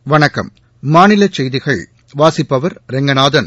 வணக்கம் மாநில செய்திகள் வாசிப்பவர் ரெங்கநாதன்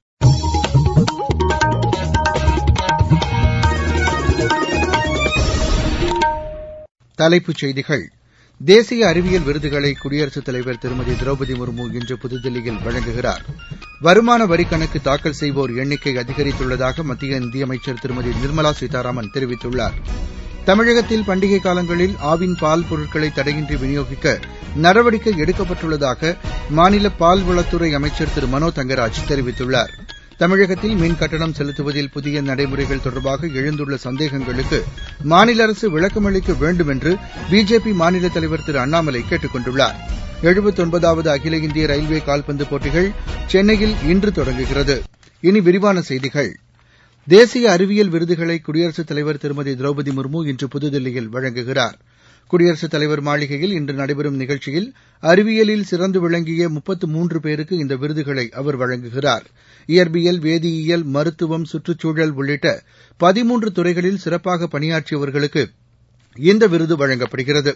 தலைப்புச் செய்திகள் தேசிய அறிவியல் விருதுகளை குடியரசுத் தலைவர் திருமதி திரௌபதி முர்மு இன்று புதுதில்லியில் வழங்குகிறார் வருமான வரிக் கணக்கு தாக்கல் செய்வோர் எண்ணிக்கை அதிகரித்துள்ளதாக மத்திய நிதியமைச்சர் திருமதி நிர்மலா சீதாராமன் தெரிவித்துள்ளார் தமிழகத்தில் பண்டிகை காலங்களில் ஆவின் பால் பொருட்களை தடையின்றி விநியோகிக்க நடவடிக்கை எடுக்கப்பட்டுள்ளதாக மாநில பால்வளத்துறை அமைச்சர் திரு மனோ தங்கராஜ் தெரிவித்துள்ளார் தமிழகத்தில் மின் கட்டணம் செலுத்துவதில் புதிய நடைமுறைகள் தொடர்பாக எழுந்துள்ள சந்தேகங்களுக்கு மாநில அரசு விளக்கமளிக்க வேண்டும் என்று பிஜேபி மாநில தலைவர் திரு அண்ணாமலை கேட்டுக் கொண்டுள்ளார் எழுபத்தொன்பதாவது அகில இந்திய ரயில்வே கால்பந்து போட்டிகள் சென்னையில் இன்று தொடங்குகிறது இனி விரிவான செய்திகள் தேசிய அறிவியல் விருதுகளை குடியரசுத் தலைவர் திருமதி திரௌபதி முர்மு இன்று புதுதில்லியில் வழங்குகிறார் குடியரசுத் தலைவர் மாளிகையில் இன்று நடைபெறும் நிகழ்ச்சியில் அறிவியலில் சிறந்து விளங்கிய முப்பத்து மூன்று பேருக்கு இந்த விருதுகளை அவர் வழங்குகிறார் இயற்பியல் வேதியியல் மருத்துவம் சுற்றுச்சூழல் உள்ளிட்ட பதிமூன்று துறைகளில் சிறப்பாக பணியாற்றியவர்களுக்கு இந்த விருது வழங்கப்படுகிறது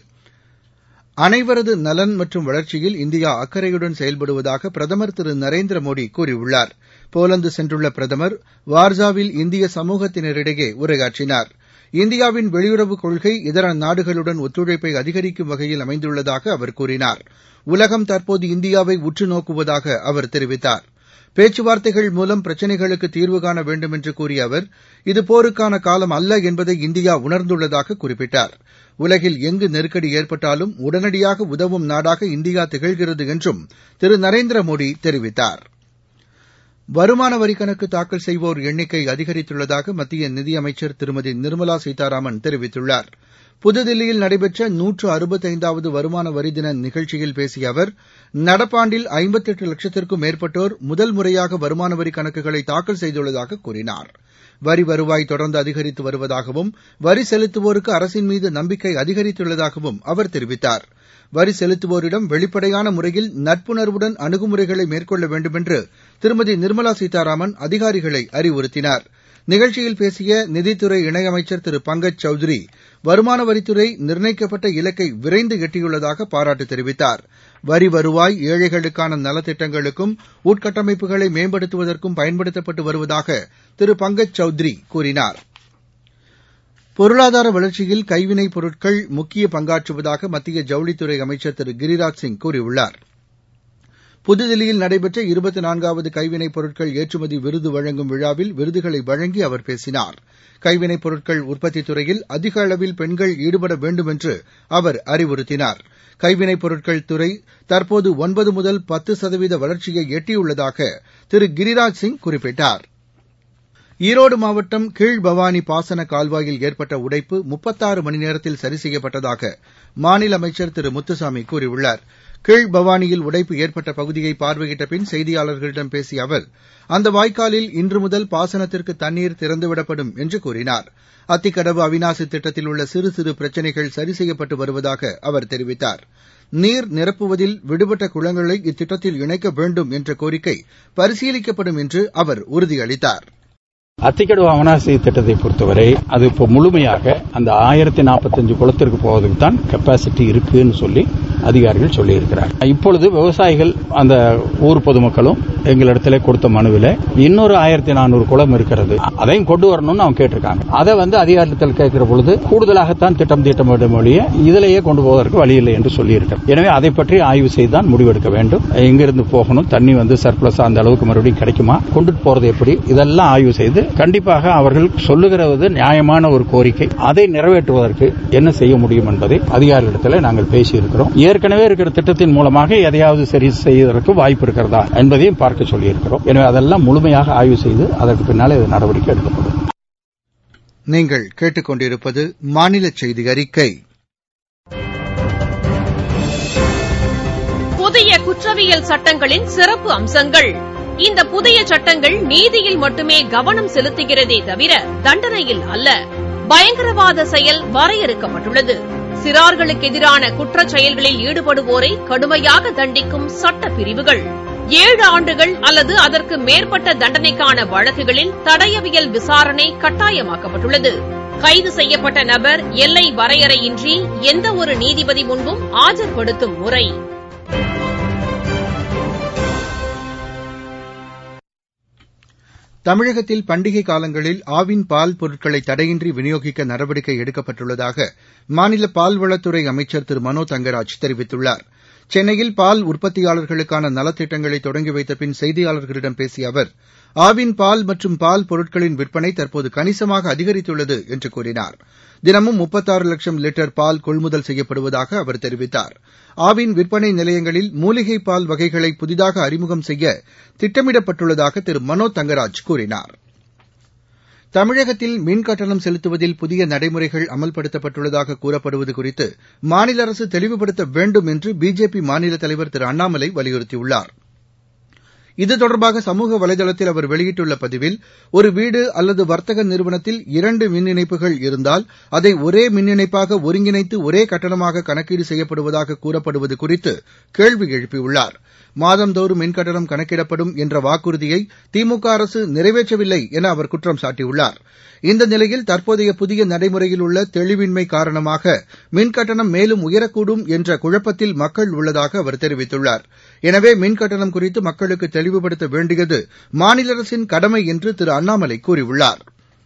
அனைவரது நலன் மற்றும் வளர்ச்சியில் இந்தியா அக்கறையுடன் செயல்படுவதாக பிரதமர் திரு நரேந்திர மோடி கூறியுள்ளார் போலந்து சென்றுள்ள பிரதமர் வார்சாவில் இந்திய சமூகத்தினரிடையே உரையாற்றினார் இந்தியாவின் வெளியுறவுக் கொள்கை இதர நாடுகளுடன் ஒத்துழைப்பை அதிகரிக்கும் வகையில் அமைந்துள்ளதாக அவர் கூறினார் உலகம் தற்போது இந்தியாவை உற்று நோக்குவதாக அவர் தெரிவித்தார் பேச்சுவார்த்தைகள் மூலம் பிரச்சினைகளுக்கு தீர்வு காண வேண்டும் என்று கூறிய அவர் இது போருக்கான காலம் அல்ல என்பதை இந்தியா உணர்ந்துள்ளதாக குறிப்பிட்டார் உலகில் எங்கு நெருக்கடி ஏற்பட்டாலும் உடனடியாக உதவும் நாடாக இந்தியா திகழ்கிறது என்றும் திரு நரேந்திர மோடி தெரிவித்தார் வருமான வரி கணக்கு தாக்கல் செய்வோர் எண்ணிக்கை அதிகரித்துள்ளதாக மத்திய நிதியமைச்சர் திருமதி நிர்மலா சீதாராமன் தெரிவித்துள்ளார் புதுதில்லியில் நடைபெற்ற நூற்று அறுபத்தைந்தாவது வருமான வரி தின நிகழ்ச்சியில் பேசிய அவர் நடப்பாண்டில் ஐம்பத்தெட்டு லட்சத்திற்கும் மேற்பட்டோர் முதல் முறையாக வருமான வரி கணக்குகளை தாக்கல் செய்துள்ளதாக கூறினார் வரி வருவாய் தொடர்ந்து அதிகரித்து வருவதாகவும் வரி செலுத்துவோருக்கு அரசின் மீது நம்பிக்கை அதிகரித்துள்ளதாகவும் அவர் தெரிவித்தார் வரி செலுத்துவோரிடம் வெளிப்படையான முறையில் நட்புணர்வுடன் அணுகுமுறைகளை மேற்கொள்ள வேண்டுமென்று திருமதி நிர்மலா சீதாராமன் அதிகாரிகளை அறிவுறுத்தினார் நிகழ்ச்சியில் பேசிய நிதித்துறை இணையமைச்சர் திரு பங்கஜ் சௌத்ரி வருமான வரித்துறை நிர்ணயிக்கப்பட்ட இலக்கை விரைந்து எட்டியுள்ளதாக பாராட்டு தெரிவித்தார் வரி வருவாய் ஏழைகளுக்கான நலத்திட்டங்களுக்கும் உட்கட்டமைப்புகளை மேம்படுத்துவதற்கும் பயன்படுத்தப்பட்டு வருவதாக திரு பங்கஜ் சௌத்ரி கூறினார் பொருளாதார வளர்ச்சியில் கைவினைப் பொருட்கள் முக்கிய பங்காற்றுவதாக மத்திய ஜவுளித்துறை அமைச்சர் திரு கிரிராஜ் சிங் கூறியுள்ளார் புதுதில்லியில் நடைபெற்ற இருபத்தி நான்காவது கைவினைப் பொருட்கள் ஏற்றுமதி விருது வழங்கும் விழாவில் விருதுகளை வழங்கி அவர் பேசினார் கைவினைப் பொருட்கள் உற்பத்தித் துறையில் அதிக அளவில் பெண்கள் ஈடுபட வேண்டும் என்று அவர் அறிவுறுத்தினார் கைவினைப் பொருட்கள் துறை தற்போது ஒன்பது முதல் பத்து சதவீத வளர்ச்சியை எட்டியுள்ளதாக திரு கிரிராஜ் சிங் குறிப்பிட்டார் ஈரோடு மாவட்டம் கீழ்பவானி பாசன கால்வாயில் ஏற்பட்ட உடைப்பு முப்பத்தாறு மணி நேரத்தில் சரி செய்யப்பட்டதாக மாநில அமைச்சர் திரு முத்துசாமி கூறியுள்ளார் கீழ்பவானியில் உடைப்பு ஏற்பட்ட பகுதியை பார்வையிட்ட பின் செய்தியாளர்களிடம் பேசிய அவர் அந்த வாய்க்காலில் இன்று முதல் பாசனத்திற்கு தண்ணீர் திறந்துவிடப்படும் என்று கூறினார் அத்திக்கடவு அவினாசி திட்டத்தில் உள்ள சிறு சிறு பிரச்சினைகள் சரி செய்யப்பட்டு வருவதாக அவர் தெரிவித்தார் நீர் நிரப்புவதில் விடுபட்ட குளங்களை இத்திட்டத்தில் இணைக்க வேண்டும் என்ற கோரிக்கை பரிசீலிக்கப்படும் என்று அவர் உறுதியளித்தார் அத்திக்கடவு அவனாசி திட்டத்தை பொறுத்தவரை அது இப்போ முழுமையாக அந்த ஆயிரத்தி நாற்பத்தஞ்சு குளத்திற்கு போவதற்கு தான் கெப்பாசிட்டி இருக்குன்னு சொல்லி அதிகாரிகள் சொல்லியிருக்கிறார் இப்பொழுது விவசாயிகள் அந்த ஊர் பொதுமக்களும் எங்களிடத்துல கொடுத்த மனுவில் இன்னொரு ஆயிரத்தி நானூறு குளம் இருக்கிறது அதையும் கொண்டு வரணும்னு அவங்க கேட்டிருக்காங்க அதை வந்து அதிகாரத்தில் கேட்கிற பொழுது கூடுதலாகத்தான் திட்டம் தீட்டம் வேண்டும் மொழிய இதிலேயே கொண்டு போவதற்கு வழி இல்லை என்று சொல்லியிருக்கிறார் எனவே அதை பற்றி ஆய்வு செய்து தான் முடிவெடுக்க வேண்டும் எங்கிருந்து போகணும் தண்ணி வந்து சர்பிளஸ் அந்த அளவுக்கு மறுபடியும் கிடைக்குமா கொண்டுட்டு போறது எப்படி இதெல்லாம் ஆய்வு செய்து கண்டிப்பாக அவர்கள் சொல்லுகிறது நியாயமான ஒரு கோரிக்கை அதை நிறைவேற்றுவதற்கு என்ன செய்ய முடியும் என்பதை அதிகாரிகளிடத்தில் நாங்கள் பேசியிருக்கிறோம் ஏற்கனவே இருக்கிற திட்டத்தின் மூலமாக எதையாவது சரி செய்வதற்கு வாய்ப்பு இருக்கிறதா என்பதையும் பார்க்க சொல்லியிருக்கிறோம் எனவே அதெல்லாம் முழுமையாக ஆய்வு செய்து அதற்கு பின்னாலே நடவடிக்கை எடுக்கப்படும் நீங்கள் கேட்டுக்கொண்டிருப்பது மாநில செய்தி அறிக்கை புதிய குற்றவியல் சட்டங்களின் சிறப்பு அம்சங்கள் இந்த புதிய சட்டங்கள் நீதியில் மட்டுமே கவனம் செலுத்துகிறதே தவிர தண்டனையில் அல்ல பயங்கரவாத செயல் வரையறுக்கப்பட்டுள்ளது சிறார்களுக்கு எதிரான குற்றச் செயல்களில் ஈடுபடுவோரை கடுமையாக தண்டிக்கும் சட்ட பிரிவுகள் ஏழு ஆண்டுகள் அல்லது அதற்கு மேற்பட்ட தண்டனைக்கான வழக்குகளில் தடயவியல் விசாரணை கட்டாயமாக்கப்பட்டுள்ளது கைது செய்யப்பட்ட நபர் எல்லை வரையறையின்றி எந்த ஒரு நீதிபதி முன்பும் ஆஜர்படுத்தும் முறை தமிழகத்தில் பண்டிகை காலங்களில் ஆவின் பால் பொருட்களை தடையின்றி விநியோகிக்க நடவடிக்கை எடுக்கப்பட்டுள்ளதாக மாநில பால்வளத்துறை அமைச்சர் திரு மனோ தங்கராஜ் தெரிவித்துள்ளார் சென்னையில் பால் உற்பத்தியாளர்களுக்கான நலத்திட்டங்களை தொடங்கி வைத்த பின் செய்தியாளர்களிடம் பேசிய அவர் ஆவின் பால் மற்றும் பால் பொருட்களின் விற்பனை தற்போது கணிசமாக அதிகரித்துள்ளது என்று கூறினார் தினமும் முப்பத்தாறு லட்சம் லிட்டர் பால் கொள்முதல் செய்யப்படுவதாக அவர் தெரிவித்தார் ஆவின் விற்பனை நிலையங்களில் மூலிகை பால் வகைகளை புதிதாக அறிமுகம் செய்ய திட்டமிடப்பட்டுள்ளதாக திரு மனோ தங்கராஜ் கூறினார் தமிழகத்தில் மின் கட்டணம் செலுத்துவதில் புதிய நடைமுறைகள் அமல்படுத்தப்பட்டுள்ளதாக கூறப்படுவது குறித்து மாநில அரசு தெளிவுபடுத்த வேண்டும் என்று பிஜேபி மாநில தலைவர் திரு அண்ணாமலை வலியுறுத்தியுள்ளார் இது தொடர்பாக சமூக வலைதளத்தில் அவர் வெளியிட்டுள்ள பதிவில் ஒரு வீடு அல்லது வர்த்தக நிறுவனத்தில் இரண்டு மின் இணைப்புகள் இருந்தால் அதை ஒரே மின் இணைப்பாக ஒருங்கிணைத்து ஒரே கட்டணமாக கணக்கீடு செய்யப்படுவதாக கூறப்படுவது குறித்து கேள்வி எழுப்பியுள்ளார் மாதந்தோறும் மின்கட்டணம் கணக்கிடப்படும் என்ற வாக்குறுதியை திமுக அரசு நிறைவேற்றவில்லை என அவர் குற்றம் சாட்டியுள்ளார் இந்த நிலையில் தற்போதைய புதிய நடைமுறையில் உள்ள தெளிவின்மை காரணமாக மின்கட்டணம் மேலும் உயரக்கூடும் என்ற குழப்பத்தில் மக்கள் உள்ளதாக அவர் தெரிவித்துள்ளார் எனவே மின்கட்டணம் குறித்து மக்களுக்கு தெளிவுபடுத்த வேண்டியது மாநில அரசின் கடமை என்று திரு அண்ணாமலை கூறியுள்ளார்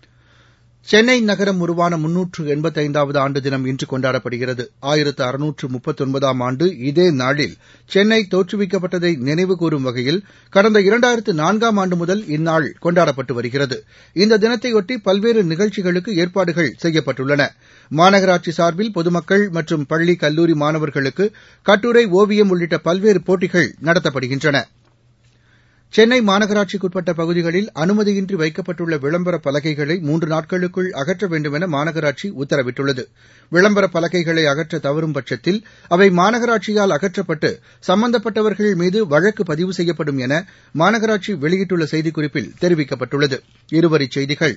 சென்னை நகரம் உருவான முன்னூற்று எண்பத்தைந்தாவது ஆண்டு தினம் இன்று கொண்டாடப்படுகிறது ஆயிரத்து அறுநூற்று முப்பத்தொன்பதாம் ஆண்டு இதே நாளில் சென்னை தோற்றுவிக்கப்பட்டதை நினைவு கூறும் வகையில் கடந்த இரண்டாயிரத்து நான்காம் ஆண்டு முதல் இந்நாள் கொண்டாடப்பட்டு வருகிறது இந்த தினத்தையொட்டி பல்வேறு நிகழ்ச்சிகளுக்கு ஏற்பாடுகள் செய்யப்பட்டுள்ளன மாநகராட்சி சார்பில் பொதுமக்கள் மற்றும் பள்ளி கல்லூரி மாணவர்களுக்கு கட்டுரை ஓவியம் உள்ளிட்ட பல்வேறு போட்டிகள் நடத்தப்படுகின்றன சென்னை மாநகராட்சிக்குட்பட்ட பகுதிகளில் அனுமதியின்றி வைக்கப்பட்டுள்ள விளம்பர பலகைகளை மூன்று நாட்களுக்குள் அகற்ற வேண்டுமென மாநகராட்சி உத்தரவிட்டுள்ளது விளம்பர பலகைகளை அகற்ற தவறும் பட்சத்தில் அவை மாநகராட்சியால் அகற்றப்பட்டு சம்பந்தப்பட்டவர்கள் மீது வழக்கு பதிவு செய்யப்படும் என மாநகராட்சி வெளியிட்டுள்ள செய்திக்குறிப்பில் தெரிவிக்கப்பட்டுள்ளது இருவரிச் செய்திகள்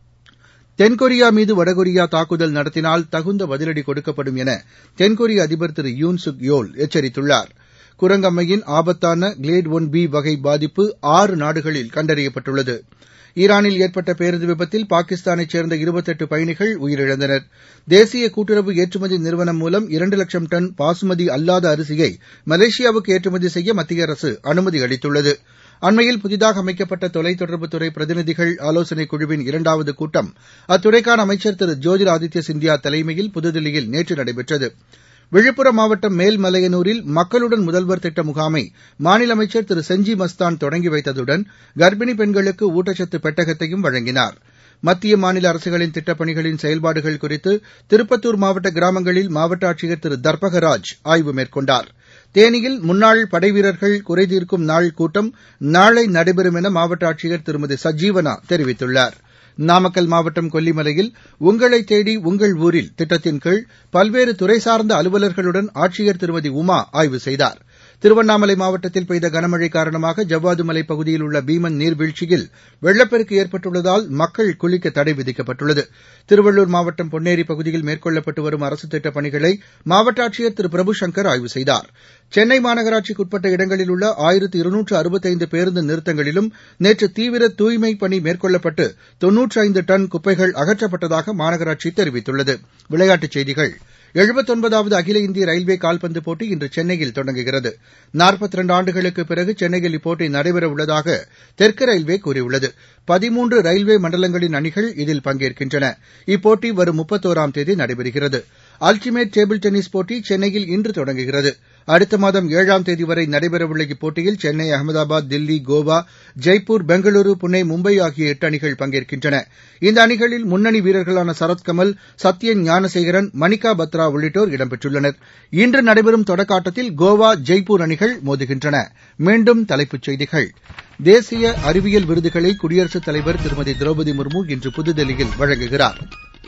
தென்கொரியா மீது வடகொரியா தாக்குதல் நடத்தினால் தகுந்த பதிலடி கொடுக்கப்படும் என தென்கொரிய அதிபர் திரு யூன் சுக் யோல் எச்சரித்துள்ளார் குரங்கம்மையின் ஆபத்தான கிளேட் ஒன் பி வகை பாதிப்பு ஆறு நாடுகளில் கண்டறியப்பட்டுள்ளது ஈரானில் ஏற்பட்ட பேருந்து விபத்தில் பாகிஸ்தானைச் சேர்ந்த இருபத்தெட்டு பயணிகள் உயிரிழந்தனர் தேசிய கூட்டுறவு ஏற்றுமதி நிறுவனம் மூலம் இரண்டு லட்சம் டன் பாசுமதி அல்லாத அரிசியை மலேசியாவுக்கு ஏற்றுமதி செய்ய மத்திய அரசு அனுமதி அளித்துள்ளது அண்மையில் புதிதாக அமைக்கப்பட்ட தொலைத்தொடர்புத்துறை பிரதிநிதிகள் ஆலோசனைக் குழுவின் இரண்டாவது கூட்டம் அத்துறைக்கான அமைச்சர் திரு ஜோதிர் ஆதித்ய சிந்தியா தலைமையில் புதுதில்லியில் நேற்று நடைபெற்றது விழுப்புரம் மாவட்டம் மேல்மலையனூரில் மக்களுடன் முதல்வர் திட்ட முகாமை மாநில அமைச்சர் திரு செஞ்சி மஸ்தான் தொடங்கி வைத்ததுடன் கர்ப்பிணி பெண்களுக்கு ஊட்டச்சத்து பெட்டகத்தையும் வழங்கினார் மத்திய மாநில அரசுகளின் திட்டப்பணிகளின் செயல்பாடுகள் குறித்து திருப்பத்தூர் மாவட்ட கிராமங்களில் மாவட்ட ஆட்சியர் திரு தர்பகராஜ் ஆய்வு மேற்கொண்டார் தேனியில் முன்னாள் படைவீரர்கள் குறைதீர்க்கும் நாள் கூட்டம் நாளை நடைபெறும் என மாவட்ட ஆட்சியர் திருமதி சஜீவனா தெரிவித்துள்ளார் நாமக்கல் மாவட்டம் கொல்லிமலையில் உங்களை தேடி உங்கள் ஊரில் திட்டத்தின் கீழ் பல்வேறு துறை சார்ந்த அலுவலர்களுடன் ஆட்சியர் திருமதி உமா ஆய்வு செய்தார் திருவண்ணாமலை மாவட்டத்தில் பெய்த கனமழை காரணமாக ஜவ்வாது மலைப் பகுதியில் உள்ள பீமன் நீர்வீழ்ச்சியில் வெள்ளப்பெருக்கு ஏற்பட்டுள்ளதால் மக்கள் குளிக்க தடை விதிக்கப்பட்டுள்ளது திருவள்ளூர் மாவட்டம் பொன்னேரி பகுதியில் மேற்கொள்ளப்பட்டு வரும் அரசு திட்டப் பணிகளை மாவட்ட ஆட்சியர் திரு பிரபு சங்கர் ஆய்வு செய்தார் சென்னை மாநகராட்சிக்குட்பட்ட இடங்களில் உள்ள ஆயிரத்து இருநூற்று அறுபத்தைந்து பேருந்து நிறுத்தங்களிலும் நேற்று தீவிர தூய்மைப் பணி மேற்கொள்ளப்பட்டு தொன்னூற்று ஐந்து டன் குப்பைகள் அகற்றப்பட்டதாக மாநகராட்சி தெரிவித்துள்ளது விளையாட்டுச் செய்திகள் எழுபத்தொன்பதாவது அகில இந்திய ரயில்வே கால்பந்து போட்டி இன்று சென்னையில் தொடங்குகிறது நாற்பத்தி ரெண்டு ஆண்டுகளுக்கு பிறகு சென்னையில் இப்போட்டி நடைபெற உள்ளதாக தெற்கு ரயில்வே கூறியுள்ளது பதிமூன்று ரயில்வே மண்டலங்களின் அணிகள் இதில் பங்கேற்கின்றன இப்போட்டி வரும் முப்பத்தோராம் தேதி நடைபெறுகிறது அல்டிமேட் டேபிள் டென்னிஸ் போட்டி சென்னையில் இன்று தொடங்குகிறது அடுத்த மாதம் ஏழாம் தேதி வரை நடைபெறவுள்ள இப்போட்டியில் சென்னை அகமதாபாத் தில்லி கோவா ஜெய்ப்பூர் பெங்களூரு புனே மும்பை ஆகிய எட்டு அணிகள் பங்கேற்கின்றன இந்த அணிகளில் முன்னணி வீரர்களான சரத்கமல் சத்யன் ஞானசேகரன் மணிகா பத்ரா உள்ளிட்டோர் இடம்பெற்றுள்ளனர் இன்று நடைபெறும் தொடக்க ஆட்டத்தில் கோவா ஜெய்ப்பூர் அணிகள் மோதுகின்றன மீண்டும் தலைப்புச் செய்திகள் தேசிய அறிவியல் விருதுகளை குடியரசுத் தலைவர் திருமதி திரௌபதி முர்மு இன்று புதுதில்லியில் வழங்குகிறார்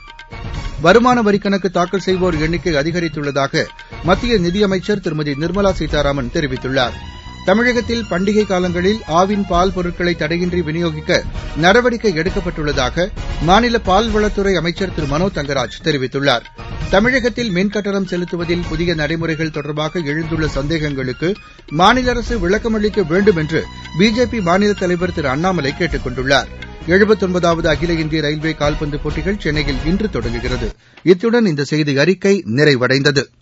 வருமான வரிக் கணக்கு தாக்கல் செய்வோர் எண்ணிக்கை அதிகரித்துள்ளதாக மத்திய நிதியமைச்சர் திருமதி நிர்மலா சீதாராமன் தெரிவித்துள்ளார் தமிழகத்தில் பண்டிகை காலங்களில் ஆவின் பால் பொருட்களை தடையின்றி விநியோகிக்க நடவடிக்கை எடுக்கப்பட்டுள்ளதாக மாநில பால்வளத்துறை அமைச்சர் திரு மனோ தங்கராஜ் தெரிவித்துள்ளார் தமிழகத்தில் மின் கட்டணம் செலுத்துவதில் புதிய நடைமுறைகள் தொடர்பாக எழுந்துள்ள சந்தேகங்களுக்கு மாநில அரசு விளக்கமளிக்க வேண்டும் என்று பிஜேபி மாநில தலைவர் திரு அண்ணாமலை கேட்டுக் கொண்டுள்ளார் எழுபத்தொன்பதாவது அகில இந்திய ரயில்வே கால்பந்து போட்டிகள் சென்னையில் இன்று தொடங்குகிறது இத்துடன் இந்த செய்தி அறிக்கை நிறைவடைந்தது